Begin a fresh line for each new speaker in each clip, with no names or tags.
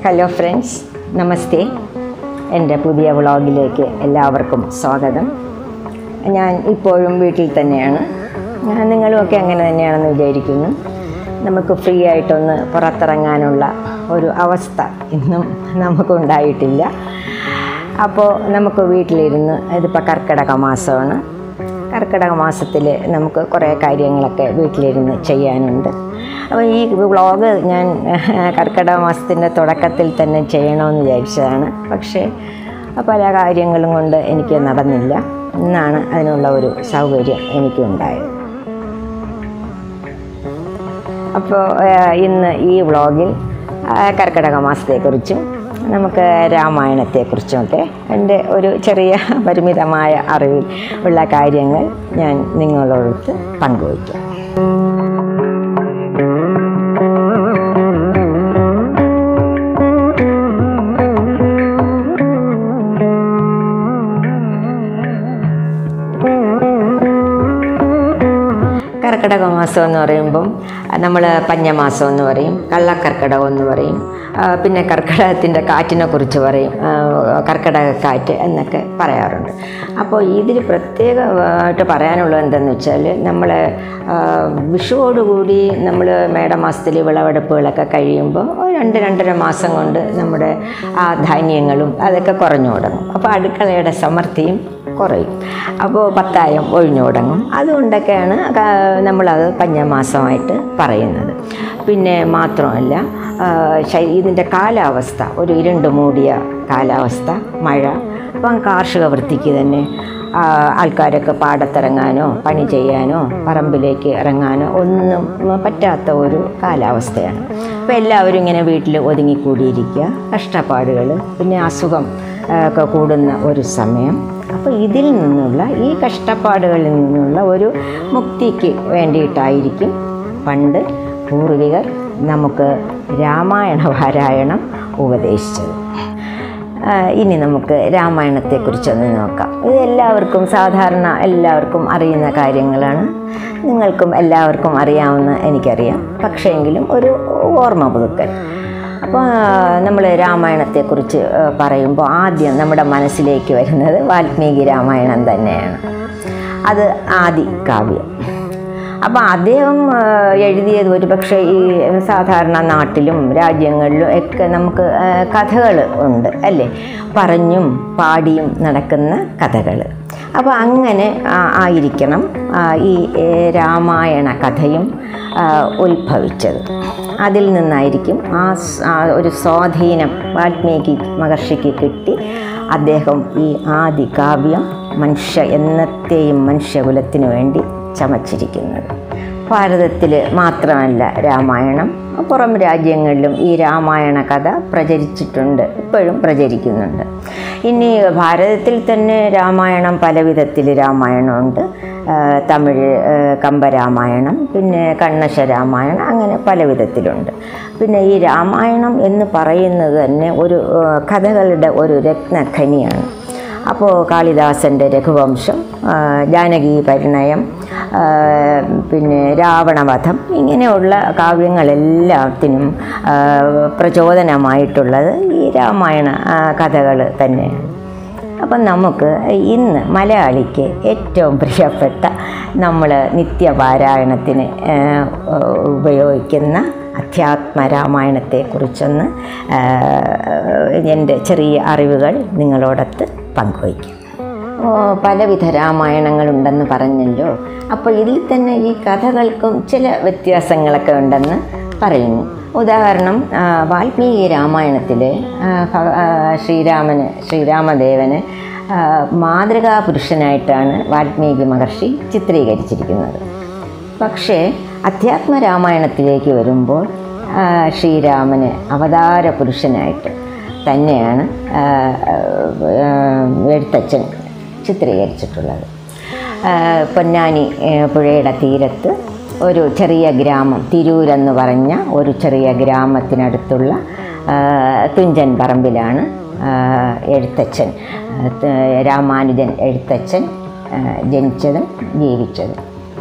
hello friends നമസ്തേ എൻ്റെ പുതിയ വ്ളോഗിലേക്ക് എല്ലാവർക്കും സ്വാഗതം ഞാൻ ഇപ്പോഴും വീട്ടിൽ തന്നെയാണ് ഞാൻ നിങ്ങളുമൊക്കെ അങ്ങനെ തന്നെയാണെന്ന് വിചാരിക്കുന്നു നമുക്ക് ഫ്രീ ആയിട്ടൊന്ന് പുറത്തിറങ്ങാനുള്ള ഒരു അവസ്ഥ ഇന്നും നമുക്കുണ്ടായിട്ടില്ല അപ്പോൾ നമുക്ക് വീട്ടിലിരുന്ന് ഇതിപ്പോൾ കർക്കിടക മാസമാണ് കർക്കിടക മാസത്തിൽ നമുക്ക് കുറേ കാര്യങ്ങളൊക്കെ വീട്ടിലിരുന്ന് ചെയ്യാനുണ്ട് അപ്പോൾ ഈ വ്ളോഗ് ഞാൻ കർക്കിടക മാസത്തിൻ്റെ തുടക്കത്തിൽ തന്നെ ചെയ്യണമെന്ന് വിചാരിച്ചതാണ് പക്ഷേ പല കാര്യങ്ങളും കൊണ്ട് എനിക്ക് നടന്നില്ല ഇന്നാണ് അതിനുള്ള ഒരു സൗകര്യം എനിക്കുണ്ടായത് അപ്പോൾ ഇന്ന് ഈ വ്ളോഗിൽ കർക്കിടക മാസത്തെക്കുറിച്ചും നമുക്ക് രാമായണത്തെക്കുറിച്ചുമൊക്കെ എൻ്റെ ഒരു ചെറിയ പരിമിതമായ അറിവിൽ ഉള്ള കാര്യങ്ങൾ ഞാൻ നിങ്ങളോടൊത്ത് പങ്കുവയ്ക്കാം കർക്കിടക മാസം എന്ന് പറയുമ്പം നമ്മൾ പഞ്ഞമാസം എന്ന് പറയും കള്ളക്കർക്കിടകം എന്ന് പറയും ആ, പിന്നെ കർക്കിടകത്തിൻ്റെ കാറ്റിനെ കുറിച്ച് പറയും ആ, കർക്കിടക കാറ്റ് എന്നൊക്കെ പറയാറുണ്ട് അപ്പോൾ ഇതിൽ പ്രത്യേകമായിട്ട് പറയാനുള്ളത് എന്തെന്ന് വെച്ചാൽ നമ്മൾ വിഷുവോടുകൂടി നമ്മൾ മേടമാസത്തിൽ വിളവെടുപ്പുകളൊക്കെ കഴിയുമ്പോൾ ഒരു രണ്ട് രണ്ടര മാസം കൊണ്ട് നമ്മുടെ ആ ധാന്യങ്ങളും അതൊക്കെ കുറഞ്ഞു തുടങ്ങും അപ്പോൾ അടുക്കളയുടെ സമൃദ്ധിയും കുറയും അപ്പോൾ പത്തായം ഒഴിഞ്ഞു തുടങ്ങും അതുകൊണ്ടൊക്കെയാണ് ക- നമ്മളത് പഞ്ഞമാസമായിട്ട് പറയുന്നത് പിന്നെ മാത്രമല്ല ആ, ശൈ- ഇതിൻ്റെ കാലാവസ്ഥ ഒരു ഇരുണ്ട് മൂടിയ കാലാവസ്ഥ മഴ അപ്പം കാർഷിക വൃത്തിക്ക് തന്നെ ആ, ആൾക്കാരൊക്കെ പാടത്തിറങ്ങാനോ പണി ചെയ്യാനോ പറമ്പിലേക്ക് ഇറങ്ങാനോ ഒന്നും പറ്റാത്ത ഒരു കാലാവസ്ഥയാണ് അപ്പോൾ എല്ലാവരും ഇങ്ങനെ വീട്ടിൽ ഒതുങ്ങിക്കൂടിയിരിക്കുക കഷ്ടപ്പാടുകൾ പിന്നെ അസുഖം ആ, ഒക്കെ കൂടുന്ന ഒരു സമയം അപ്പോൾ ഇതിൽ നിന്നുള്ള ഈ കഷ്ടപ്പാടുകളിൽ നിന്നുള്ള ഒരു മുക്തിക്ക് വേണ്ടിയിട്ടായിരിക്കും പണ്ട് പൂർവികർ നമുക്ക് രാമായണ പാരായണം ഉപദേശിച്ചത് ആ, ഇനി നമുക്ക് രാമായണത്തെക്കുറിച്ചൊന്ന് നോക്കാം ഇത് എല്ലാവർക്കും സാധാരണ എല്ലാവർക്കും അറിയുന്ന കാര്യങ്ങളാണ് നിങ്ങൾക്കും എല്ലാവർക്കും അറിയാമെന്ന് എനിക്കറിയാം പക്ഷേ എങ്കിലും ഒരു ഓർമ്മ പുതുക്കൽ അപ്പോൾ നമ്മൾ രാമായണത്തെക്കുറിച്ച് ആ, പറയുമ്പോൾ ആദ്യം നമ്മുടെ മനസ്സിലേക്ക് വരുന്നത് വാൽമീകി രാമായണം തന്നെയാണ് അത് ആദി കാവ്യം അപ്പം അദ്ദേഹം ആ, എഴുതിയത് ഒരു പക്ഷേ ഈ സാധാരണ നാട്ടിലും രാജ്യങ്ങളിലും ഒക്കെ നമുക്ക് കഥകൾ ഉണ്ട് അല്ലേ പറഞ്ഞും പാടിയും നടക്കുന്ന കഥകൾ അപ്പോൾ അങ്ങനെ ആ, ആയിരിക്കണം ആ, ഈ ഏ, രാമായണ കഥയും ആ, ഉത്ഭവിച്ചത് അതിൽ നിന്നായിരിക്കും ആ സ്- ആ ഒരു സ്വാധീനം വാൽമീകി മഹർഷിക്ക് കിട്ടി അദ്ദേഹം ഈ ആദി കാവ്യം മനുഷ്യ എന്നത്തെയും മനുഷ്യകുലത്തിനു വേണ്ടി ചമച്ചിരിക്കുന്നത് ഭാരതത്തിൽ മാത്രമല്ല രാമായണം പുറം രാജ്യങ്ങളിലും ഈ രാമായണ കഥ പ്രചരിച്ചിട്ടുണ്ട് ഇപ്പോഴും പ്രചരിക്കുന്നുണ്ട് ഇനി ഭാരതത്തിൽ തന്നെ രാമായണം പല വിധത്തിൽ രാമായണമുണ്ട് ആ, തമിഴ് ആ, കമ്പരാമായണം പിന്നെ കണ്ണശ രാമായണം അങ്ങനെ പല വിധത്തിലുണ്ട് പിന്നെ ഈ രാമായണം എന്ന് പറയുന്നത് തന്നെ ഒരു ആ, കഥകളുടെ ഒരു രത്നഖനിയാണ് അപ്പോൾ കാളിദാസൻ്റെ രഘുവംശം ആ, ജാനകി പരിണയം ആ, പിന്നെ രാവണവധം ഇങ്ങനെയുള്ള കാവ്യങ്ങളെല്ലാത്തിനും ആ, പ്രചോദനമായിട്ടുള്ളത് ഈ രാമായണ കഥകൾ തന്നെയാണ് അപ്പം നമുക്ക് ഇന്ന് മലയാളിക്ക് ഏറ്റവും പ്രിയപ്പെട്ട നമ്മൾ നിത്യപാരായണത്തിന് ആ, ഉപയോഗിക്കുന്ന അധ്യാത്മരാമായണത്തെക്കുറിച്ചൊന്ന് ആ, എൻ്റെ ചെറിയ അറിവുകൾ നിങ്ങളോടൊത്ത് പങ്കുവയ്ക്കാം ഓ, പലവിധ രാമായണങ്ങളുണ്ടെന്ന് പറഞ്ഞല്ലോ അപ്പോൾ ഇതിൽ തന്നെ ഈ കഥകൾക്കും ചില വ്യത്യാസങ്ങളൊക്കെ ഉണ്ടെന്ന് പറയുന്നു ഉദാഹരണം ആ, വാൽമീകി രാമായണത്തിൽ ശ്രീരാമന് ശ്രീരാമദേവന് ആ, മാതൃകാ പുരുഷനായിട്ടാണ് വാൽമീകി മഹർഷി ചിത്രീകരിച്ചിരിക്കുന്നത് പക്ഷേ അധ്യാത്മ രാമായണത്തിലേക്ക് വരുമ്പോൾ ആ, ശ്രീരാമന് അവതാര പുരുഷനായിട്ട് തന്നെയാണ് ആ, ആ, എഴുത്തച്ഛൻ ചിത്രീകരിച്ചിട്ടുള്ളത് ആ, പൊന്നാനി ഏ, പുഴയുടെ തീരത്ത് ഒരു ചെറിയ ഗ്രാമം തിരൂരെന്ന് പറഞ്ഞ ഒരു ചെറിയ ഗ്രാമത്തിനടുത്തുള്ള ആ, തുഞ്ചൻ പറമ്പിലാണ് ആ, എഴുത്തച്ഛൻ ആ, ത- രാമാനുജൻ എഴുത്തച്ഛൻ ആ, ജനിച്ചതും ജീവിച്ചതും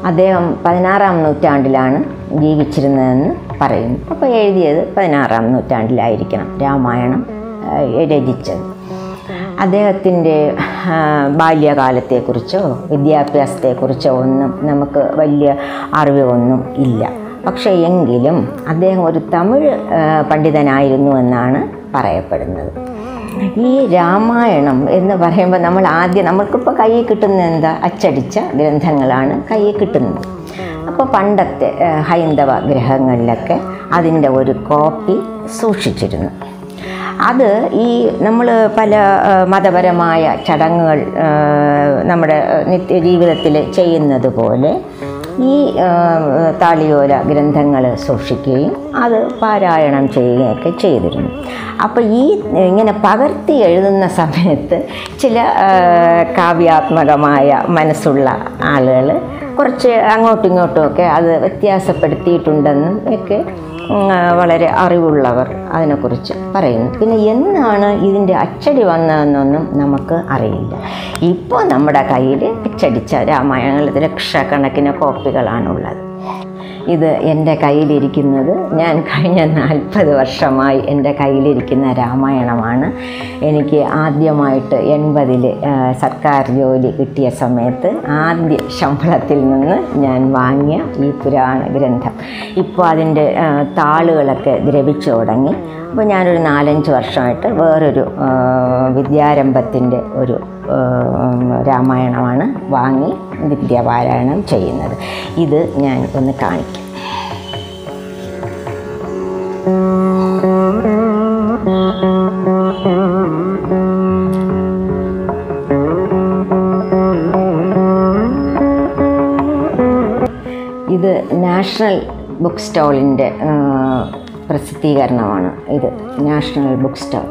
അദ്ദേഹം പതിനാറാം നൂറ്റാണ്ടിലാണ് ജീവിച്ചിരുന്നതെന്ന് പറയുന്നു അപ്പോൾ എഴുതിയത് പതിനാറാം നൂറ്റാണ്ടിലായിരിക്കണം രാമായണം ആ, രചിച്ചത് അദ്ദേഹത്തിൻ്റെ ആ, ബാല്യകാലത്തെക്കുറിച്ചോ വിദ്യാഭ്യാസത്തെക്കുറിച്ചോ ഒന്നും നമുക്ക് വലിയ അറിവ് ഒന്നും ഇല്ല പക്ഷേ എങ്കിലും അദ്ദേഹം ഒരു തമിഴ് ആ, പണ്ഡിതനായിരുന്നു എന്നാണ് പറയപ്പെടുന്നത് ഈ രാമായണം എന്ന് പറയുമ്പോൾ നമ്മൾ ആദ്യം നമ്മൾക്കിപ്പോൾ കയ്യിൽ കിട്ടുന്ന എന്താ അച്ചടിച്ച ഗ്രന്ഥങ്ങളാണ് കയ്യിൽ കിട്ടുന്നത് അപ്പോൾ പണ്ടത്തെ ആ, ഹൈന്ദവ ഗ്രഹങ്ങളിലൊക്കെ അതിൻ്റെ ഒരു കോപ്പി സൂക്ഷിച്ചിരുന്നു അത് ഈ നമ്മൾ പല ആ, മതപരമായ ചടങ്ങുകൾ ആ, നമ്മുടെ നിത്യജീവിതത്തിൽ ചെയ്യുന്നത് പോലെ ഈ ആ, താളിയോല ഗ്രന്ഥങ്ങൾ സൂക്ഷിക്കുകയും അത് പാരായണം ചെയ്യുകയൊക്കെ ചെയ്തിരുന്നു അപ്പോൾ ഈ ഇങ്ങനെ പകർത്തി എഴുതുന്ന സമയത്ത് ചില ആ, കാവ്യാത്മകമായ മനസ്സുള്ള ആളുകൾ കുറച്ച് അങ്ങോട്ടും ഇങ്ങോട്ടും ഒക്കെ അത് വ്യത്യാസപ്പെടുത്തിയിട്ടുണ്ടെന്നും ഒക്കെ ഉം, ആ, വളരെ അറിവുള്ളവർ അതിനെക്കുറിച്ച് പറയുന്നു പിന്നെ എന്നാണ് ഇതിൻ്റെ അച്ചടി വന്നതെന്നൊന്നും നമുക്ക് അറിയില്ല ഇപ്പോൾ നമ്മുടെ കയ്യിൽ അച്ചടിച്ച രാമായണങ്ങൾ ലക്ഷക്കണക്കിന് കോപ്പികളാണുള്ളത് ഇത് എൻ്റെ കയ്യിലിരിക്കുന്നത് ഞാൻ കഴിഞ്ഞ നാൽപ്പത് വർഷമായി എൻ്റെ കയ്യിലിരിക്കുന്ന രാമായണമാണ് എനിക്ക് ആദ്യമായിട്ട് എൺപതിൽ സർക്കാർ ജോലി കിട്ടിയ സമയത്ത് ആദ്യ ശമ്പളത്തിൽ നിന്ന് ഞാൻ വാങ്ങിയ ഈ പുരാണ ഗ്രന്ഥം ഇപ്പോൾ അതിൻ്റെ ആ, താളുകളൊക്കെ ദ്രവിച്ചു തുടങ്ങി അപ്പോൾ ഞാനൊരു നാലഞ്ച് വർഷമായിട്ട് വേറൊരു ആ, വിദ്യാരംഭത്തിൻ്റെ ഒരു ആ, രാമായണമാണ് വാങ്ങി വിദ്യാപാരായണം ചെയ്യുന്നത് ഇത് ഞാൻ ഒന്ന് കാണിക്കാം ഇത് നാഷണൽ ബുക്ക് സ്റ്റോളിൻ്റെ പ്രസിദ്ധീകരണമാണ് ഇത് നാഷണൽ ബുക്ക് സ്റ്റോൾ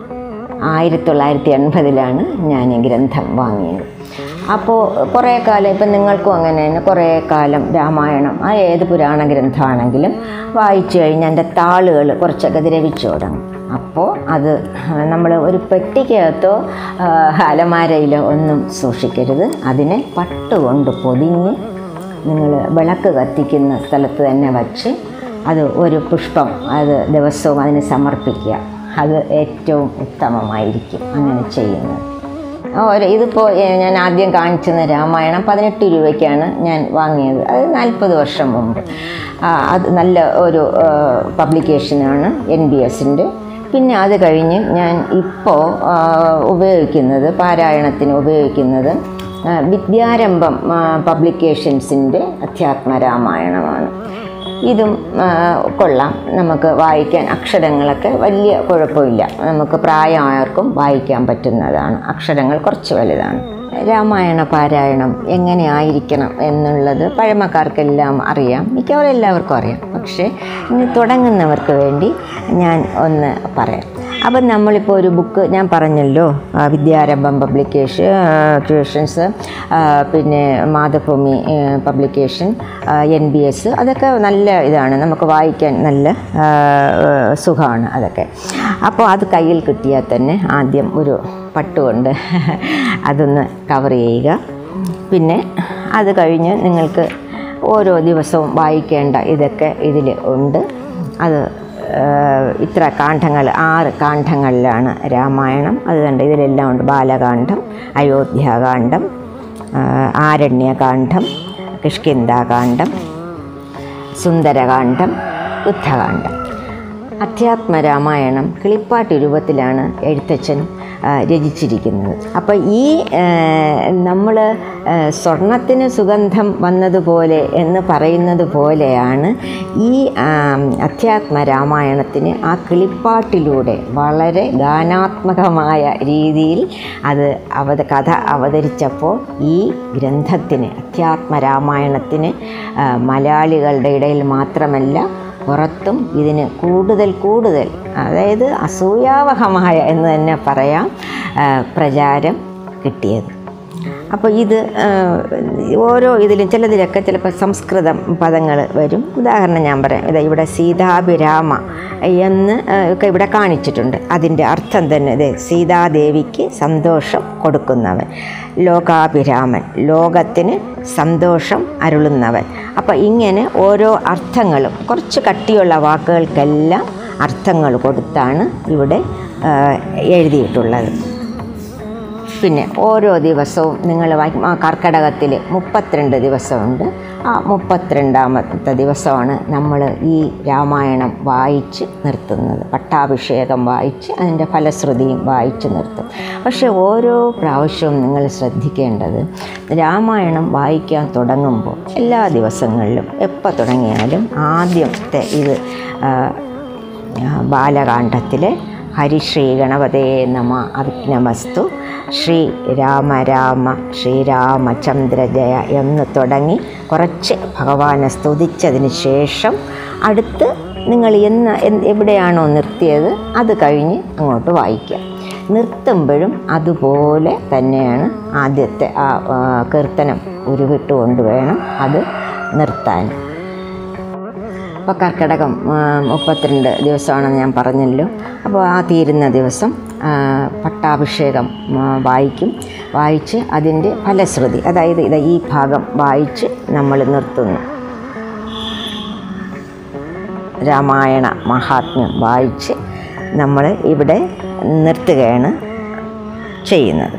ആയിരത്തി തൊള്ളായിരത്തി എൺപതിലാണ് ഞാൻ ഈ ഗ്രന്ഥം വാങ്ങിയത് അപ്പോൾ കുറേ കാലം ഇപ്പം നിങ്ങൾക്കും അങ്ങനെ തന്നെ കുറേ കാലം രാമായണം ആ ഏത് പുരാണ ഗ്രന്ഥമാണെങ്കിലും വായിച്ചു കഴിഞ്ഞ് എൻ്റെ താളുകൾ കുറച്ചൊക്കെ ദ്രവിച്ചു തുടങ്ങും അപ്പോൾ അത് നമ്മൾ ഒരു പെട്ടിക്കകത്തോ ആ, അലമാരയിലോ ഒന്നും സൂക്ഷിക്കരുത് അതിനെ പട്ടുകൊണ്ട് പൊതിഞ്ഞ് നിങ്ങൾ വിളക്ക് കത്തിക്കുന്ന സ്ഥലത്ത് തന്നെ വച്ച് അത് ഒരു പുഷ്പം അത് ദിവസവും അതിന് സമർപ്പിക്കുക അത് ഏറ്റവും ഉത്തമമായിരിക്കും അങ്ങനെ ചെയ്യുന്നത് ഒരു ഇതിപ്പോൾ ഏഹ്, ഞാൻ ആദ്യം കാണിച്ചെന്ന രാമായണം പതിനെട്ട് രൂപയ്ക്കാണ് ഞാൻ വാങ്ങിയത് അത് നാൽപ്പത് വർഷം മുമ്പ് ആ, അത് നല്ല ഒരു പബ്ലിക്കേഷനാണ് എൻ ബി എസിൻ്റെ പിന്നെ അത് കഴിഞ്ഞ് ഞാൻ ഇപ്പോൾ ഉപയോഗിക്കുന്നത് പാരായണത്തിന് ഉപയോഗിക്കുന്നത് ആ, വിദ്യാരംഭം ആ, പബ്ലിക്കേഷൻസിൻ്റെ അധ്യാത്മരാമായണമാണ് ഇതും ആ, കൊള്ളാം നമുക്ക് വായിക്കാൻ അക്ഷരങ്ങളൊക്കെ വലിയ കുഴപ്പമില്ല നമുക്ക് പ്രായമായവർക്കും വായിക്കാൻ പറ്റുന്നതാണ് അക്ഷരങ്ങൾ കുറച്ച് വലുതാണ് രാമായണ പാരായണം എങ്ങനെ ആയിരിക്കണം എന്നുള്ളത് പഴമക്കാർക്കെല്ലാം അറിയാം മിക്കവാറും എല്ലാവർക്കും അറിയാം പക്ഷേ ഇനി തുടങ്ങുന്നവർക്ക് വേണ്ടി ഞാൻ ഒന്ന് പറയാം അപ്പം നമ്മളിപ്പോൾ ഒരു ബുക്ക് ഞാൻ പറഞ്ഞല്ലോ ആ, വിദ്യാരംഭം പബ്ലിക്കേഷൻ ക്രിയേഷൻസ് പിന്നെ Mathrubhumi publication N B S അതൊക്കെ നല്ല ഇതാണ് നമുക്ക് വായിക്കാൻ നല്ല ആ, സുഖമാണ് അതൊക്കെ അപ്പോൾ അത് കയ്യിൽ കിട്ടിയാൽ തന്നെ ആദ്യം ഒരു പട്ടുകൊണ്ട് അതൊന്ന് കവർ ചെയ്യുക പിന്നെ അത് കഴിഞ്ഞ് നിങ്ങൾക്ക് ഓരോ ദിവസവും വായിക്കേണ്ട ഇതൊക്കെ ഇതിൽ ഉണ്ട് അത് ഏഹ് ഇത്ര കാണ്ഡങ്ങൾ ആറ് കാണ്ഡങ്ങളിലാണ് രാമായണം അത് കണ്ട് ഇതിലെല്ലാം ഉണ്ട് ബാലകാന്ഡം അയോധ്യാകാന്ഡം ആഹ് ആരണ്യകാന്ഡം കിഷ്കിന്താകാന്ഡം സുന്ദരകാന്ഡം യുദ്ധകാന്ഡം അധ്യാത്മരാമായണം കിളിപ്പാട്ട് രൂപത്തിലാണ് എഴുത്തച്ഛൻ ആ, രചിച്ചിരിക്കുന്നത് അപ്പോൾ ഈ നമ്മൾ സ്വർണത്തിന് സുഗന്ധം വന്നതുപോലെ എന്ന് പറയുന്നത് പോലെയാണ് ഈ ആം, അധ്യാത്മരാമായണത്തിന് ആ കിളിപ്പാട്ടിലൂടെ വളരെ ഗാനാത്മകമായ രീതിയിൽ അത് അവത കഥ അവതരിച്ചപ്പോൾ ഈ ഗ്രന്ഥത്തിന് അധ്യാത്മരാമായണത്തിന് ആ, മലയാളികളുടെ ഇടയിൽ മാത്രമല്ല പുറത്തും ഇതിന് കൂടുതൽ കൂടുതൽ അതായത് അസൂയാവഹമായ എന്ന് തന്നെ പറയാം ആ, പ്രചാരം കിട്ടിയത് അപ്പോൾ ഇത് ആ, ഓരോ ഇതിലും ചിലതിലൊക്കെ ചിലപ്പോൾ സംസ്കൃതം പദങ്ങൾ വരും ഉദാഹരണം ഞാൻ പറയാം ഇതാ ഇവിടെ സീതാഭിരാമ എന്ന് ആ, ഒക്കെ ഇവിടെ കാണിച്ചിട്ടുണ്ട് അതിൻ്റെ അർത്ഥം തന്നെ ഇത് സീതാദേവിക്ക് സന്തോഷം കൊടുക്കുന്നവൻ ലോകാഭിരാമൻ ലോകത്തിന് സന്തോഷം അരുളുന്നവൻ അപ്പം ഇങ്ങനെ ഓരോ അർത്ഥങ്ങളും കുറച്ച് കട്ടിയുള്ള വാക്കുകൾക്കെല്ലാം അർത്ഥങ്ങൾ കൊടുത്താണ് ഇവിടെ ആ, എഴുതിയിട്ടുള്ളത് പിന്നെ ഓരോ ദിവസവും നിങ്ങൾ വായിക്കും ആ കർക്കടകത്തിൽ മുപ്പത്തിരണ്ട് ദിവസമുണ്ട് ആ മുപ്പത്തിരണ്ടാമത്തെ ദിവസമാണ് നമ്മൾ ഈ രാമായണം വായിച്ച് നിർത്തുന്നത് പട്ടാഭിഷേകം വായിച്ച് അതിൻ്റെ ഫലശ്രുതിയും വായിച്ച് നിർത്തും പക്ഷേ ഓരോ പ്രാവശ്യവും നിങ്ങൾ ശ്രദ്ധിക്കേണ്ടത് രാമായണം വായിക്കാൻ തുടങ്ങുമ്പോൾ എല്ലാ ദിവസങ്ങളിലും എപ്പോൾ തുടങ്ങിയാലും ആദ്യത്തെ ഇത് ആ, ബാലകാണ്ഡത്തിലെ ഹരിശ്രീ ഗണപതേ നമ അവിഘ്നമസ്തു ശ്രീ രാമ രാമ ശ്രീരാമചന്ദ്ര ജയ എന്ന് തുടങ്ങി കുറച്ച് ഭഗവാനെ സ്തുതിച്ചതിന് ശേഷം അടുത്ത് നിങ്ങൾ എന്ന് എന്ത് എവിടെയാണോ നിർത്തിയത് അത് കഴിഞ്ഞ് അങ്ങോട്ട് വായിക്കുക നിർത്തുമ്പോഴും അതുപോലെ തന്നെയാണ് ആദ്യത്തെ ആ ആ, കീർത്തനം ഉരുവിട്ടുകൊണ്ട് വേണം അത് നിർത്താൻ അപ്പോൾ കർക്കിടകം ആ, മുപ്പത്തിരണ്ട് ദിവസമാണെന്ന് ഞാൻ പറഞ്ഞല്ലോ അപ്പോൾ ആ തീരുന്ന ദിവസം ആ, പട്ടാഭിഷേകം ആ, വായിക്കും വായിച്ച് അതിൻ്റെ ഫലശ്രുതി അതായത് ഇത് ഈ ഭാഗം വായിച്ച് നമ്മൾ നിർത്തുന്നു രാമായണ മഹാത്മ്യം വായിച്ച് നമ്മൾ ഇവിടെ നിർത്തുകയാണ് ചെയ്യുന്നത്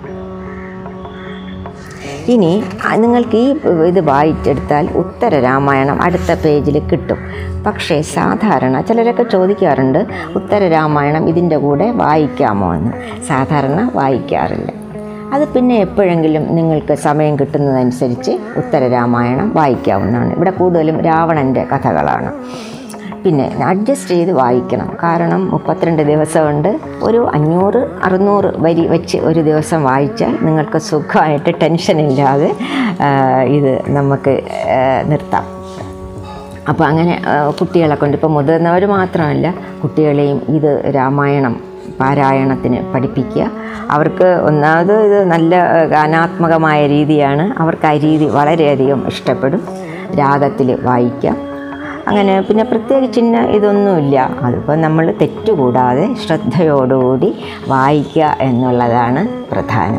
ഇനി ആ, നിങ്ങൾക്ക് ഈ ഇത് വായിച്ചെടുത്താൽ ഉത്തര രാമായണം അടുത്ത പേജിൽ കിട്ടും പക്ഷേ സാധാരണ ചിലരൊക്കെ ചോദിക്കാറുണ്ട് ഉത്തര രാമായണം ഇതിൻ്റെ കൂടെ വായിക്കാമോ എന്ന് സാധാരണ വായിക്കാറില്ല അത് പിന്നെ എപ്പോഴെങ്കിലും നിങ്ങൾക്ക് സമയം കിട്ടുന്നതനുസരിച്ച് ഉത്തര രാമായണം വായിക്കാവുന്നതാണ് ഇവിടെ കൂടുതലും രാവണൻ്റെ കഥകളാണ് പിന്നെ അഡ്ജസ്റ്റ് ചെയ്ത് വായിക്കണം കാരണം മുപ്പത്തിരണ്ട് ദിവസമുണ്ട് ഒരു അഞ്ഞൂറ് അറുന്നൂറ് വരി വെച്ച് ഒരു ദിവസം വായിച്ചാൽ നിങ്ങൾക്ക് സുഖമായിട്ട് ടെൻഷനില്ലാതെ ആ, ഇത് നമുക്ക് ആ, നിർത്താം അപ്പോൾ അങ്ങനെ ആ, കുട്ടികളെ കൊണ്ട് ഇപ്പോൾ മുതിർന്നവർ മാത്രമല്ല കുട്ടികളെയും ഇത് രാമായണം പാരായണത്തിന് പഠിപ്പിക്കുക അവർക്ക് ഒന്നാമത് ഇത് നല്ല ആ, ഗാനാത്മകമായ രീതിയാണ് അവർക്ക് ആ രീതി വളരെയധികം ഇഷ്ടപ്പെടും രാഗത്തിൽ വായിക്കാം അങ്ങനെ പിന്നെ പ്രത്യേകിച്ച് ഇന്ന ഇതൊന്നുമില്ല അതിപ്പോൾ നമ്മൾ തെറ്റുകൂടാതെ ശ്രദ്ധയോടുകൂടി വായിക്കുക എന്നുള്ളതാണ് പ്രധാനം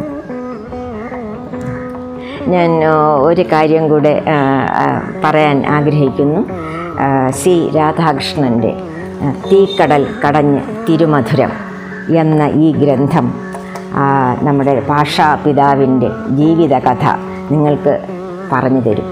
ഞാൻ ആ, ഒരു കാര്യം കൂടെ ആ, ആ, പറയാൻ ആഗ്രഹിക്കുന്നു ആ, സി രാധാകൃഷ്ണൻ്റെ ആ, തീക്കടൽ കടഞ്ഞ് തിരുമധുരം എന്ന ഈ ഗ്രന്ഥം ആ, നമ്മുടെ ഭാഷാപിതാവിൻ്റെ ജീവിതകഥ നിങ്ങൾക്ക് പറഞ്ഞു തരും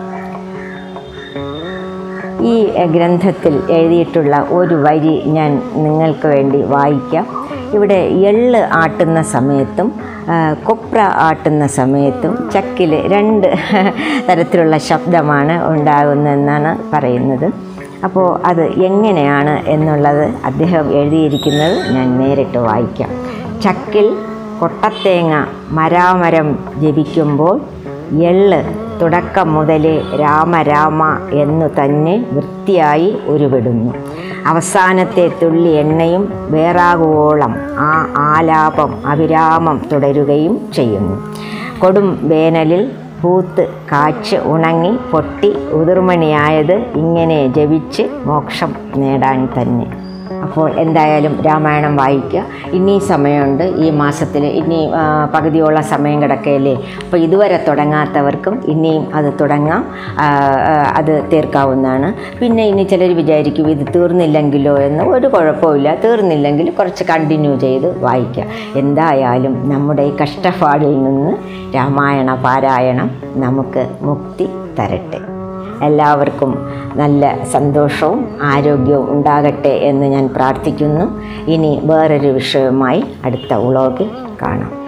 ഈ എഹ്, ഗ്രന്ഥത്തിൽ എഴുതിയിട്ടുള്ള ഒരു വരി ഞാൻ നിങ്ങൾക്ക് വേണ്ടി വായിക്കാം ഇവിടെ എള്ള് ആട്ടുന്ന സമയത്തും ആ, കൊപ്ര ആട്ടുന്ന സമയത്തും ചക്കിൽ രണ്ട് തരത്തിലുള്ള ശബ്ദമാണ് ഉണ്ടാകുന്നതെന്നാണ് പറയുന്നത് അപ്പോൾ അത് എങ്ങനെയാണ് എന്നുള്ളത് അദ്ദേഹം എഴുതിയിരിക്കുന്നത് ഞാൻ നേരിട്ട് വായിക്കാം ചക്കിൽ കൊട്ടത്തേങ്ങ മരാമരം ജപിക്കുമ്പോൾ എള്ള് തുടക്കം മുതലേ രാമ രാമ എന്നു തന്നെ വൃത്തിയായി ഉരുവിടുന്നു അവസാനത്തെ തുള്ളി എണ്ണയും വേറാകുവോളം ആ ആലാപം അവിരാമം തുടരുകയും ചെയ്യുന്നു കൊടും വേനലിൽ പൂത്ത് കാച്ച് ഉണങ്ങി പൊട്ടി ഉതിർമണിയായത് ഇങ്ങനെ ജപിച്ച് മോക്ഷം നേടാൻ തന്നെ അപ്പോൾ എന്തായാലും രാമായണം വായിക്കുക ഇനി സമയമുണ്ട് ഈ മാസത്തിൽ ഇനി ആ, പകുതിയോളം സമയം കിടക്കയില്ലേ അപ്പോൾ ഇതുവരെ തുടങ്ങാത്തവർക്കും ഇനിയും അത് തുടങ്ങാം ആ, ആ, അത് തീർക്കാവുന്നതാണ് പിന്നെ ഇനി ചിലർ വിചാരിക്കും ഇത് തീർന്നില്ലെങ്കിലോ എന്ന് ഒരു കുഴപ്പമില്ല തീർന്നില്ലെങ്കിൽ കുറച്ച് കണ്ടിന്യൂ ചെയ്ത് വായിക്കുക എന്തായാലും നമ്മുടെ ഈ കഷ്ടപ്പാടിൽ നിന്ന് രാമായണ പാരായണം നമുക്ക് മുക്തി തരട്ടെ എല്ലാവർക്കും നല്ല സന്തോഷവും ആരോഗ്യവും ഉണ്ടാകട്ടെ എന്ന് ഞാൻ പ്രാർത്ഥിക്കുന്നു ഇനി വേറൊരു വിഷയവുമായി അടുത്ത വ്ളോഗിൽ കാണാം